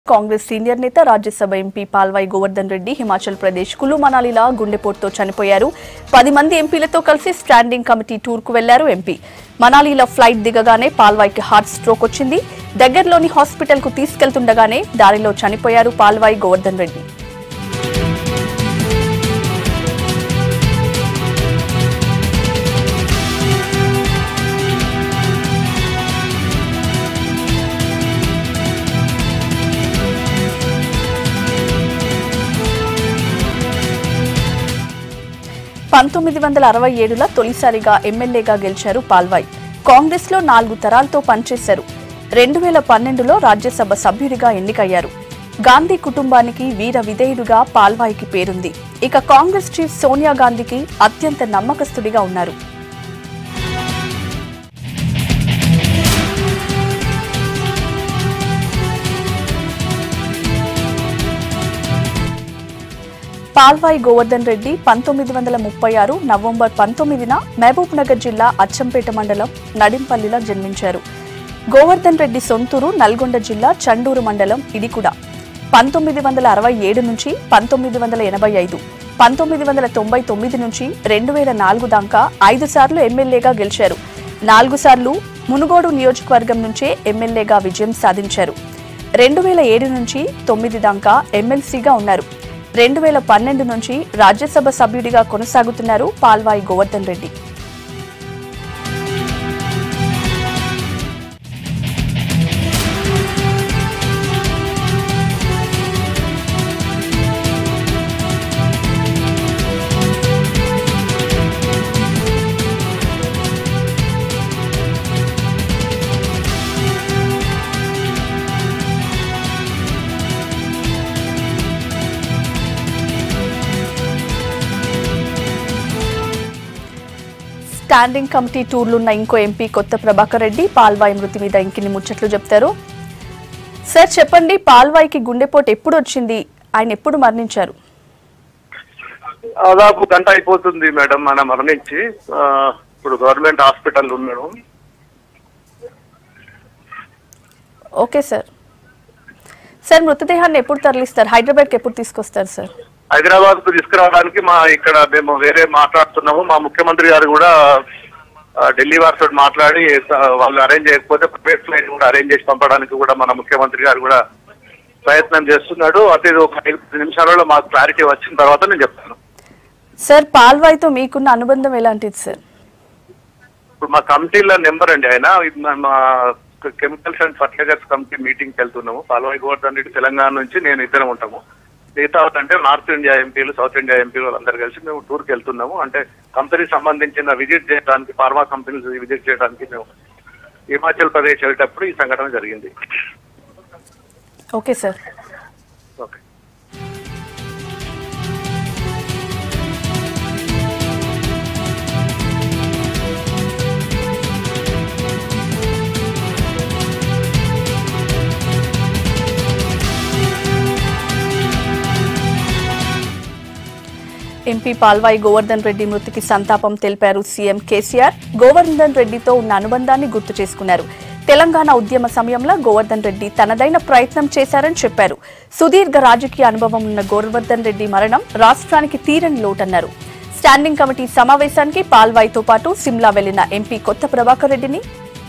Congress senior నేత Rajya Sabha MP Palvai Govardhan Reddy Himachal Pradesh Kullu మనాలిలా గుండెపోటుతో చనిపోయారు పది మంది ఎంపీలతో కలిసి స్టాండింగ్ కమిటీ టూర్కు వెళ్లారు ఎంపీ మనాలిలో ఫ్లైట్ దిగగానే పాల్వాయికి హార్ట్ స్ట్రోక్ వచ్చింది దగ్గరలోని హాస్పిటల్కు తీసుకెళ్తుండగానే దారిలో చనిపోయారు పాల్వాయి గోవర్ధన్ రెడ్డి పంతొమ్మిది వందల అరవై ఏడులో తొలిసారిగా ఎమ్మెల్యేగా గెలిచారు పాల్వాయ్ కాంగ్రెస్ లో నాలుగు తరాలతో పనిచేశారు రెండు వేల పన్నెండులో రాజ్యసభ సభ్యుడిగా ఎన్నికయ్యారు గాంధీ కుటుంబానికి వీర విధేయుడుగా పాల్వాయ్కి పేరుంది ఇక కాంగ్రెస్ చీఫ్ సోనియా గాంధీకి అత్యంత నమ్మకస్తుడిగా ఉన్నారు పాల్వాయి గోవర్ధన్ రెడ్డి పంతొమ్మిది వందల ముప్పై ఆరు నవంబర్ పంతొమ్మిదిన మహబూబ్ నగర్ జిల్లా అచ్చంపేట మండలం నడింపల్లిలో జన్మించారు గోవర్ధన్ రెడ్డి సొంతూరు నల్గొండ జిల్లా చండూరు మండలం ఇడికుడ పంతొమ్మిది వందల అరవై ఏడు నుంచి పంతొమ్మిది వందల ఎనభై ఐదు పంతొమ్మిది వందల తొంభై తొమ్మిది నుంచి రెండు వేల నాలుగు దాకా ఐదు సార్లు ఎమ్మెల్యేగా గెలిచారు నాలుగు సార్లు మునుగోడు నియోజకవర్గం నుంచే ఎమ్మెల్యేగా విజయం సాధించారు రెండు వేల ఏడు నుంచి తొమ్మిది దాకా ఎమ్మెల్సీగా ఉన్నారు రెండు వేల పన్నెండు నుంచి రాజ్యసభ సభ్యుడిగా కొనసాగుతున్నారు పాల్వాయి గోవర్ధన్ రెడ్డి స్టాండింగ్ కమిటీ టూర్లున్న ఇంకో ఎంపీ కొత్త ప్రభాకర్ రెడ్డి పాల్వాయి మృతి మీద ఇంకిన్ని ముచ్చట్లు చెప్తారు సార్ చెప్పండి పాల్వాయికి గుండెపోటు ఎప్పుడు వచ్చింది ఆయన ఎప్పుడు మరణించారు దాదాపు గంట అయిపోతుంది మేడం మన మరణించి ఆ, ఇప్పుడు గవర్నమెంట్ హాస్పిటల్ ఉన్నాడు ఓకే సార్ సార్ మృతదేహాన్ని ఎప్పుడు తరలిస్తారు హైదరాబాద్కి ఎప్పుడు తీసుకొస్తారు సార్ హైదరాబాద్ కు తీసుకురావడానికి మా ఇక్కడ మేము వేరే మాట్లాడుతున్నాము మా ముఖ్యమంత్రి గారు కూడా ఆ, ఢిల్లీ వారితో మాట్లాడి ఆ, వాళ్ళు అరేంజ్ చేయకపోతే ప్రైవేట్ ఫ్లైట్ కూడా అరేంజ్ చేసి పంపడానికి కూడా మన ముఖ్యమంత్రి గారు కూడా ప్రయత్నం చేస్తున్నాడు అదే ఒక ఐదు నిమిషాలలో మాకు క్లారిటీ వచ్చిన తర్వాత నేను చెప్తాను సార్ పాల్వాయితో మీకున్న అనుబంధం ఎలాంటిది సార్ ఇప్పుడు మా కమిటీల నెంబర్ అండి ఆయన ఇది మా- మా కెమికల్స్ అండ్ ఫర్టిలైజర్స్ కమిటీ మీటింగ్కి వెళ్తున్నాము పాల్వాయి గోవర్ధన్ రెడ్డి తెలంగాణ నుంచి నేను ఇద్దరం ఉంటాము మిగతా అంటే నార్త్ ఇండియా ఎంపీలు సౌత్ ఇండియా ఎంపీలు వాళ్ళందరూ కలిసి మేము టూర్కి వెళ్తున్నాము అంటే కంపెనీ సంబంధించిన విజిట్ చేయడానికి ఫార్మా కంపెనీస్ విజిట్ చేయడానికి మేము హిమాచల్ ప్రదేశ్ వెళ్ళేటప్పుడు ఈ సంఘటన జరిగింది okay sir okay MP Palvai Govardhan Reddy మృతికి సంతాపం తెలిపారు సీఎం కేసీఆర్ గోవర్ధన్ రెడ్డితో ఉన్న అనుబంధాన్ని గుర్తు చేసుకున్నారు తెలంగాణ ఉద్యమ సమయంలో గోవర్ధన్ రెడ్డి తనదైన ప్రయత్నం చేశారని చెప్పారు సుదీర్ఘ రాజకీయ అనుభవం ఉన్న గోవర్ధన్ రెడ్డి మరణం రాష్ట్రానికి తీరని లోటన్నారు స్టాండింగ్ కమిటీ సమావేశానికి పాల్వాయితో పాటు సిమ్లా వెళ్లిన ఎంపీ కొత్త ప్రభాకర్ రెడ్డిని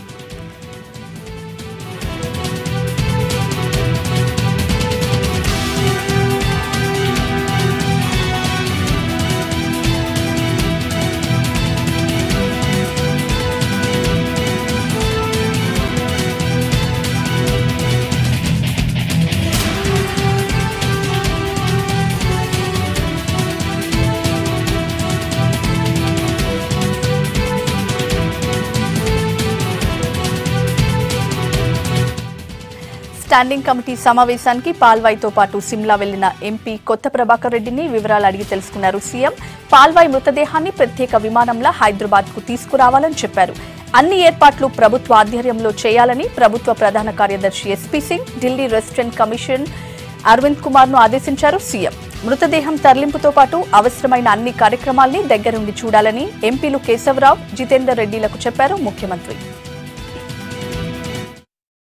స్టాండింగ్ కమిటీ సమావేశానికి పాల్వాయ్తో పాటు సిమ్లా వెళ్లిన ఎంపీ కొత్త ప్రభాకర్ రెడ్డిని వివరాలు అడిగి తెలుసుకున్నారు సీఎం పాల్వాయ్ మృతదేహాన్ని ప్రత్యేక విమానంలో హైదరాబాద్ కు తీసుకురావాలని చెప్పారు అన్ని ఏర్పాట్లు ప్రభుత్వ ఆధ్వర్యంలో చేయాలని ప్రభుత్వ ప్రధాన కార్యదర్శి SP Singh Delhi resident commission Arvind Kumar ను ఆదేశించారు సీఎం మృతదేహం తరలింపుతో పాటు అవసరమైన అన్ని కార్యక్రమాల్ని దగ్గరుండి చూడాలని ఎంపీలు కేశవరావు జితేందర్ రెడ్డిలకు చెప్పారు ముఖ్యమంత్రి